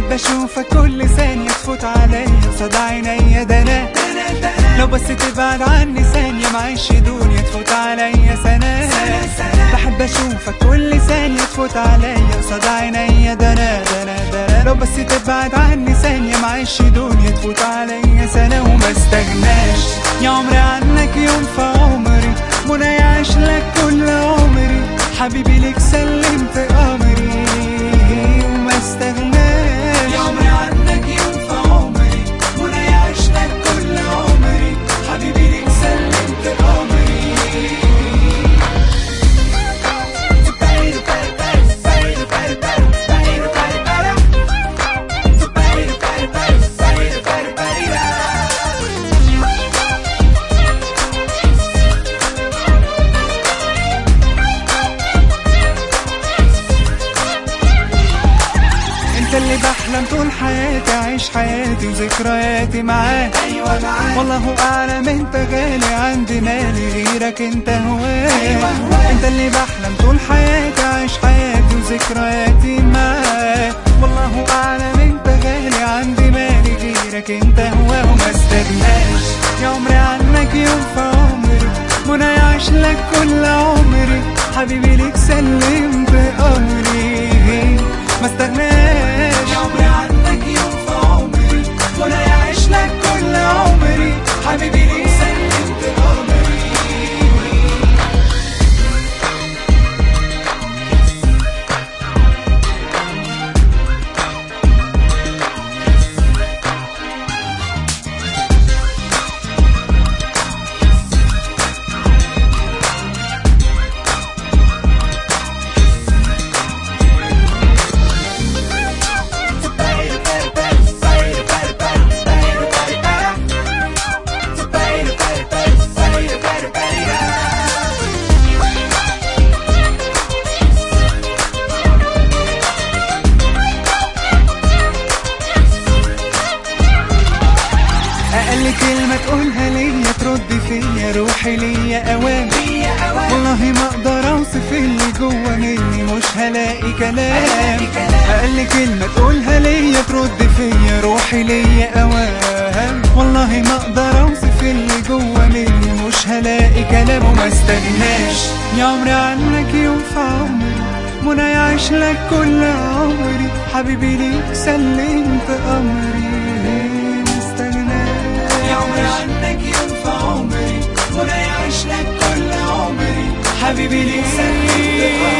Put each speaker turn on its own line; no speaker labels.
بحب اشوفك كل ثانية تفوت عليا قصاد عينيا ده انا لو بس تبعد عني ثانية معيش دنيا تفوت عليا سنة بحب اشوفك كل ثانية تفوت عليا قصاد عينيا ده انا ده انا ده انا لو بس تبعد عني ثانية معيش دنيا تفوت عليا سنة وما استغناش يا عمري عنك يوم في عمري منى يعيش لك كل عمري حبيبي ليك سلمت امري وما استغناش يا عمري عنك يوم في عمري منى يعيش لك كل عمري حبيبي ليك سلمت امري انت اللي بحلم طول حياتي اعيش حياتي وذكرياتي معاك
ايوه معاك
والله اعلم انت غالي عندي مالي غيرك انت هواك
أيوة هواك.
انت اللي بحلم طول حياتي اعيش حياتي وذكرياتي معاك والله اعلم انت غالي عندي مالي غيرك انت هواك وما استغناش يا عمري عنك يوم في عمري منى يعيش لك كل عمري حبيبي ليك سلمت امري ما استغناش يا عمري عنك يوم في عمري منى يعيش لك كل عمري حبيبي ليك سلمت امري اقل كلمة تقولها ليا ترد فيا روحي ليا اوام والله ما اقدر اوصف اللي جوا مني مش هلاقي كلام اقل كلمة تقولها ليا ترد فيا روحي ليا اوام والله ما اقدر اوصف اللي جوا مني مش هلاقي كلام وما استغناش يا عمري عنك يوم في عمري منى يعيش لك كل عمري حبيبي ليك سلمت امري ما استغناش يا عمري عنك يوم في عمري منى يعيش لك كل عمري حبيبي ليك سلمت امري